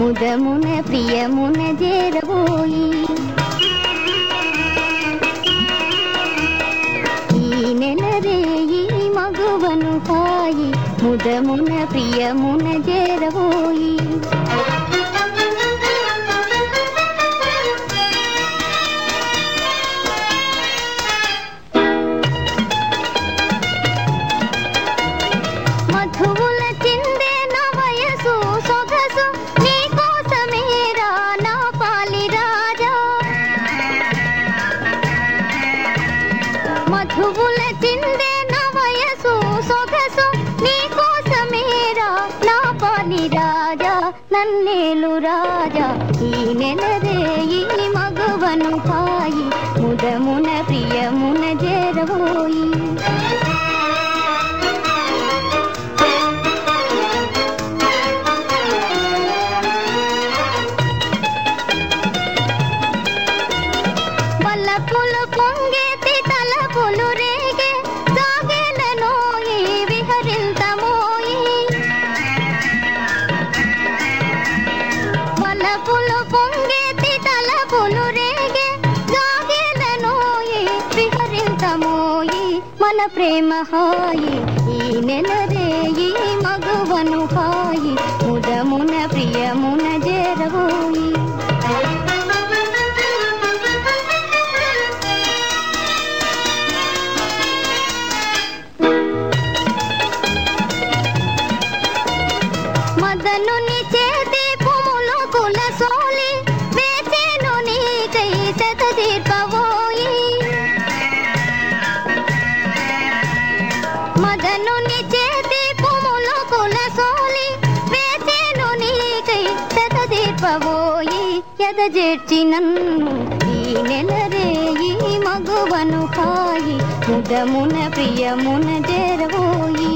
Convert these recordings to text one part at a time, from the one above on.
ముదమున ప్రియమున చేరబోయి ఈ నెల రేయి మగువను హాయి ముదమున ప్రియమున చేరబోయి మధువుల చిందే నా వయసు సొగసు నీ కోసమేరా నా పాలి రాజా మధువుల చిందే నా వయసు సొగసు నీ కోసమేరా నా పాలి రాజా నన్నేలు రాజా ఈ నెల రేయి మగవను పాయి ముదమున ప్రియమున చేరబోయి వల్లపులు పొంగేతి తలపులు రేగే సాగేలనోయి విహరింతమోయి వల్లపులు పొంగేతి తలపులు రేగే సాగేలనోయి విహరింతమోయి మన ప్రేమ హాయి ఈ నెల రేయి మగువను హాయి ముదమున ప్రియమున జరబోయి మదనుని చేతి పుములు కుల సోలి వేచేను నీకై శత దీర్పవోయి మదనుని చేతి పుములు కుల సోలి వేచేను నీకై శత దీర్పవోయి ఎదజేర్చి నన్ను ఈ నెల రేయి మగువను కాయి ముదమున ప్రియమున చేరబోయి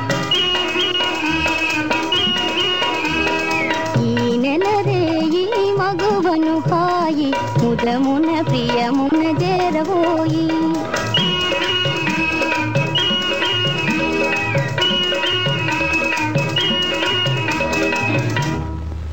ఈ నెల రేయి మగువను కాయి ముదమున ప్రియమున చేరబోయి